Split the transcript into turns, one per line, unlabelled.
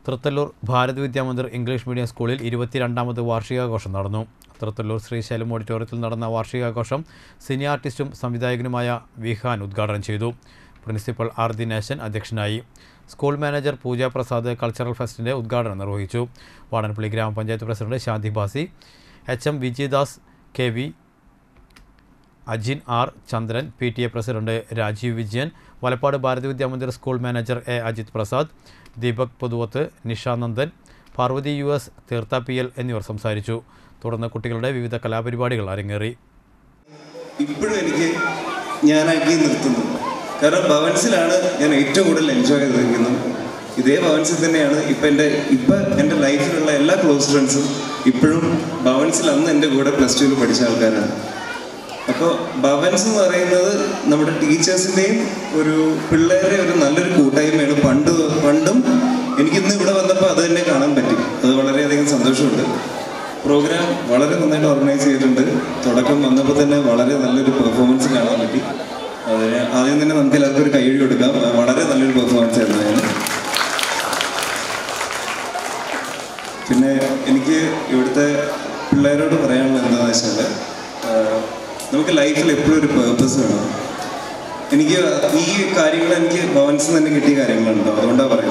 Thrithallur Bharat Vidyamandir English medium സ്കൂളിൽ ഇരുപത്തിരണ്ടാമത് വാർഷികാഘോഷം നടന്നു തൃത്തല്ലൂർ ശ്രീശൈലം ഓഡിറ്റോറിയത്തിൽ നടന്ന വാർഷികാഘോഷം സിനി ആർട്ടിസ്റ്റും സംവിധായകനുമായ വിഹാൻ ഉദ്ഘാടനം ചെയ്തു പ്രിൻസിപ്പൽ ആർ ദിനേശൻ അധ്യക്ഷനായി school manager Pooja Prasad cultural ഫെസ്റ്റിൻ്റെ ഉദ്ഘാടനം നിർവഹിച്ചു Vadanappally grama panchayat president Shanti Basi H M Vijayadas K V Ajin R Chandran P T A president Rajeev Vijayan Valappad Bharathi Vidyamandir school manager A Ajith Prasad Deepak Puthuvath Nishanandan Parvathy U S Theertha P L എന്നിവർ സംസാരിച്ചു തുടർന്ന് കുട്ടികളുടെ വിവിധ കലാപരിപാടികൾ അരങ്ങേറി
ഇപ്പോഴും എനിക്ക് ഞാനാക്കി നിർത്തുന്നു കാരണം ഭവൻസിലാണ് ഞാൻ ഏറ്റവും കൂടുതൽ എൻജോയ് ചെയ്തിരിക്കുന്നത് ഇതേ ഭവൻസിൽ തന്നെയാണ് ഇപ്പം എൻ്റെ ഇപ്പം എൻ്റെ ലൈഫിലുള്ള എല്ലാ ക്ലോസ് ഫ്രണ്ട്സും ഇപ്പോഴും ഭവൻസിൽ അന്ന് എൻ്റെ കൂടെ പ്ലസ് ടുവിൽ പഠിച്ച ആൾക്കാരാണ് അപ്പോൾ ഭവൻസ് എന്ന് പറയുന്നത് നമ്മുടെ ടീച്ചേഴ്സിൻ്റെയും ഒരു പിള്ളേരുടെ ഒരു നല്ലൊരു കൂട്ടായ്മയാണ് പണ്ട് പണ്ടും എനിക്കിന്ന് ഇവിടെ വന്നപ്പോൾ അത് തന്നെ കാണാൻ പറ്റി അത് വളരെയധികം സന്തോഷമുണ്ട് പ്രോഗ്രാം വളരെ നന്നായിട്ട് ഓർഗനൈസ് ചെയ്തിട്ടുണ്ട് തുടക്കം വന്നപ്പോൾ തന്നെ വളരെ നല്ലൊരു പെർഫോമൻസ് കാണാൻ പറ്റി അതിന് ആദ്യം തന്നെ നമുക്ക് എല്ലാവർക്കും ഒരു കൈയടി കൊടുക്കാം വളരെ നല്ലൊരു പെർഫോമൻസ് ആയിരുന്നു അതിന് പിന്നെ എനിക്ക് ഇവിടുത്തെ പിള്ളേരോട് പറയാനുള്ളത് എന്താണെന്ന് വെച്ചാൽ നമുക്ക് ലൈഫിൽ എപ്പോഴും ഒരു പേർപ്പസ് വേണം എനിക്ക് ഈ കാര്യങ്ങൾ എനിക്ക് ഭവൻസിൽ നിന്ന് തന്നെ കിട്ടിയ കാര്യങ്ങളുണ്ടോ അതുകൊണ്ടാണ് പറയുന്നത്